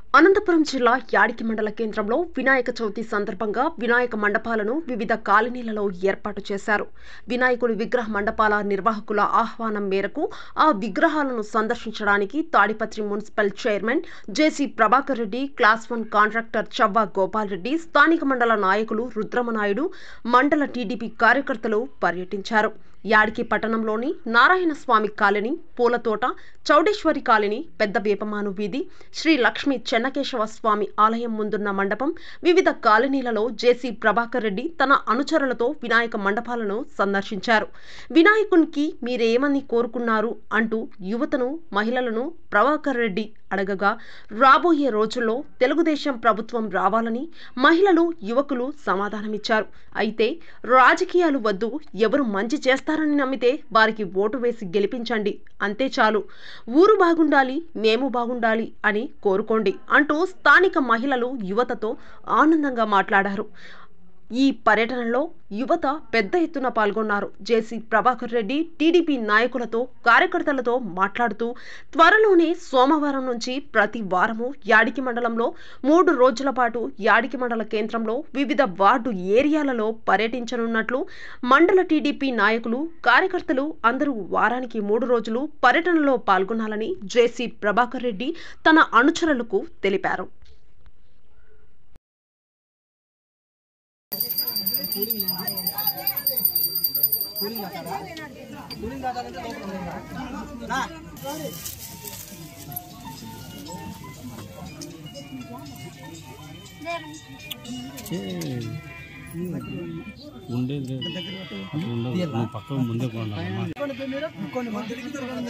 అనంతపురం జిల్లా యాడికి మండల కేంద్రంలో వినాయక చవితి సందర్భంగా వినాయక మండపాలను వివిధ కాలనీలలో ఏర్పాటు చేశారు వినాయకుడి విగ్రహ మండపాల నిర్వాహకుల ఆహ్వానం మేరకు ఆ విగ్రహాలను సందర్శించడానికి Tadipatri municipal chairman JC Prabhakar Reddy class one contractor Chavva Gopal Reddy స్థానిక మండల నాయకులు రుద్రమనాయుడు మండల టీడీపీ కార్యకర్తలు పర్యటించారు యాడికి పట్టణంలోని నారాయణ స్వామి కాలనీ పూలతోట చౌడేశ్వరి కాలనీ పెద్ద వేపమాను వీధి శ్రీ లక్ష్మీ చెన్నకేశవ స్వామి ఆలయం ముందున్న మండపం వివిధ కాలనీలలో జేసీ ప్రభాకర్ రెడ్డి తన అనుచరులతో వినాయక మండపాలను సందర్శించారు వినాయకునికి మీరేమని కోరుకున్నారు అంటూ యువతను మహిళలను ప్రభాకర్ రెడ్డి అడగగా రాబోయే రోజుల్లో తెలుగుదేశం ప్రభుత్వం రావాలని మహిళలు యువకులు సమాధానమిచ్చారు అయితే రాజకీయాలు వద్దు ఎవరు మంచి చేస్తారని నమ్మితే వారికి ఓటు వేసి గెలిపించండి అంతే చాలు ఊరు బాగుండాలి మేము బాగుండాలి అని కోరుకోండి అంటూ స్థానిక మహిళలు యువతతో ఆనందంగా మాట్లాడారు ఈ పర్యటనలో యువత పెద్ద ఎత్తున పాల్గొన్నారు జేసీ ప్రభాకర్ రెడ్డి టీడీపీ నాయకులతో కార్యకర్తలతో మాట్లాడుతూ త్వరలోనే సోమవారం నుంచి ప్రతి వారము యాడికి మండలంలో మూడు రోజుల పాటు యాడికి మండల కేంద్రంలో వివిధ వార్డు ఏరియాలలో పర్యటించనున్నట్లు మండల టీడీపీ నాయకులు కార్యకర్తలు అందరూ వారానికి మూడు రోజులు పర్యటనలో పాల్గొనాలని జేసీ ప్రభాకర్ రెడ్డి తన అనుచరులకు తెలిపారు కూలింగ్ కాదా కూలింగ్ కాదంటే లోపల ఉందా? నా. ఉండేది లేదు ఉండదు నువ్వు పక్కకు ముందే కొన్నావు కొన్ని మందికి తిరగండి.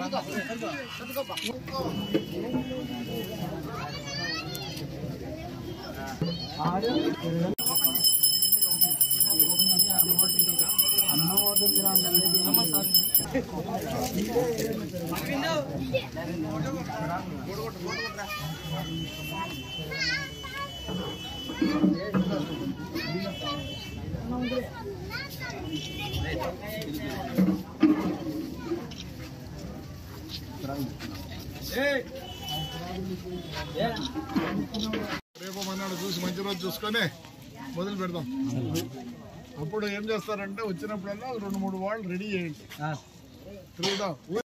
రేపు మన్నాడు చూసి మంచి రోజు చూసుకొని మొదలు పెడదాం అప్పుడు ఏం చేస్తారంటే వచ్చినప్పుడల్లా రెండు మూడు వాళ్ళు రెడీ చేయండి ఆ. తిరుగుదాం